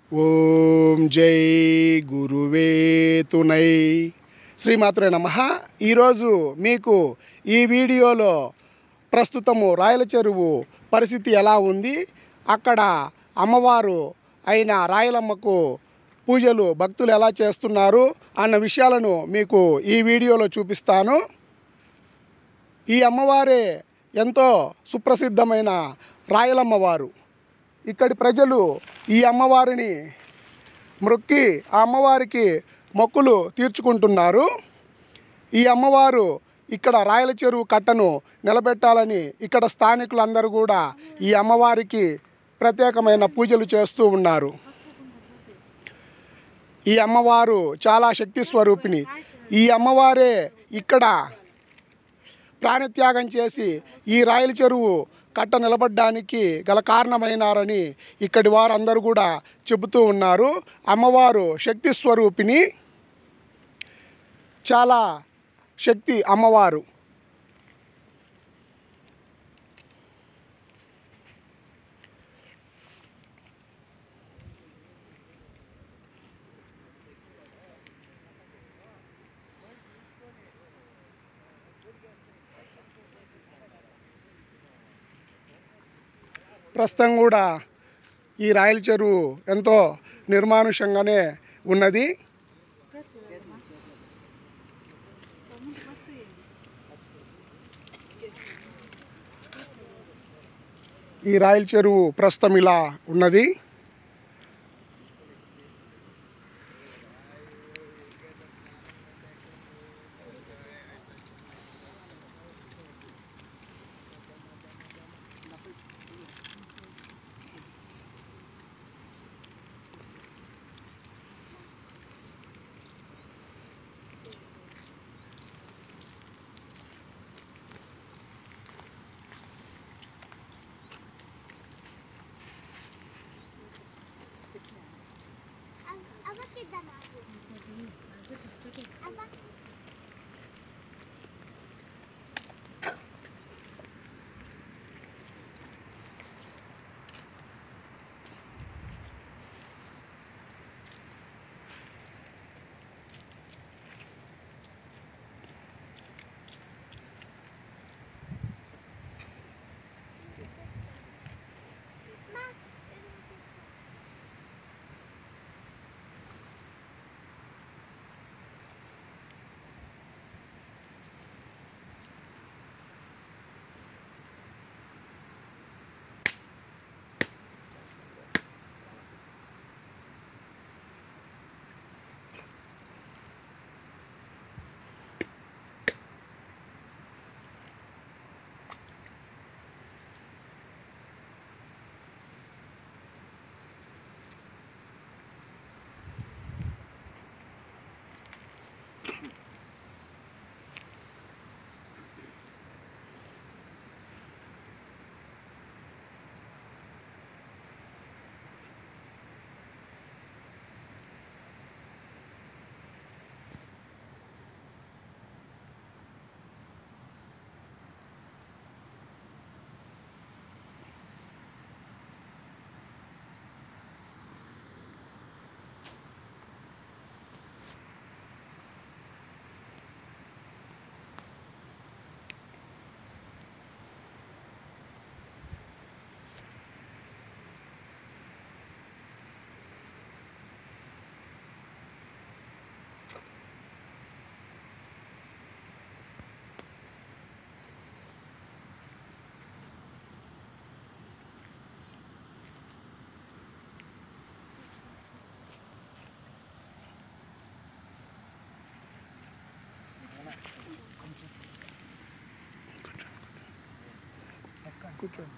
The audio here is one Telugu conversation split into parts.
ఓం జై గురువే తునై శ్రీమాత్రే నమ ఈరోజు మీకు ఈ వీడియోలో ప్రస్తుతము రాయల చెరువు పరిస్థితి ఎలా ఉంది అక్కడ అమ్మవారు అయిన రాయలమ్మకు పూజలు భక్తులు ఎలా చేస్తున్నారు అన్న విషయాలను మీకు ఈ వీడియోలో చూపిస్తాను ఈ అమ్మవారే ఎంతో సుప్రసిద్ధమైన రాయలమ్మవారు ఇక్కడి ప్రజలు ఈ అమ్మవారిని మొక్కి ఆ అమ్మవారికి మొక్కులు తీర్చుకుంటున్నారు ఈ అమ్మవారు ఇక్కడ రాయల చెరువు కట్టను నిలబెట్టాలని ఇక్కడ స్థానికులందరూ కూడా ఈ అమ్మవారికి ప్రత్యేకమైన పూజలు చేస్తూ ఉన్నారు ఈ అమ్మవారు చాలా శక్తి స్వరూపిణి ఈ అమ్మవారే ఇక్కడ ప్రాణత్యాగం చేసి ఈ రాయల చెరువు కట్ట నిలబడ్డానికి గల కారణమైనారని ఇక్కడి వారందరూ కూడా చెబుతూ ఉన్నారు అమ్మవారు శక్తి స్వరూపిణి చాలా శక్తి అమ్మవారు ప్రస్తుతం కూడా ఈ రాయల చెరువు ఎంతో నిర్మానుషంగానే ఉన్నది ఈ రాయల చెరువు ప్రస్తుతం ఇలా ఉన్నది కూర్చోండి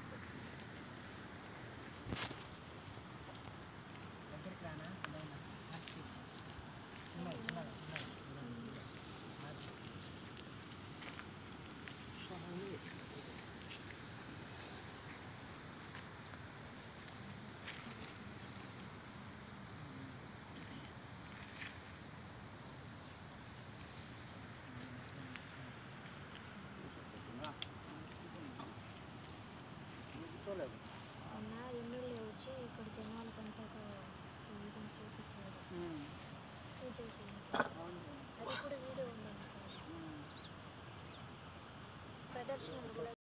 దర్శనం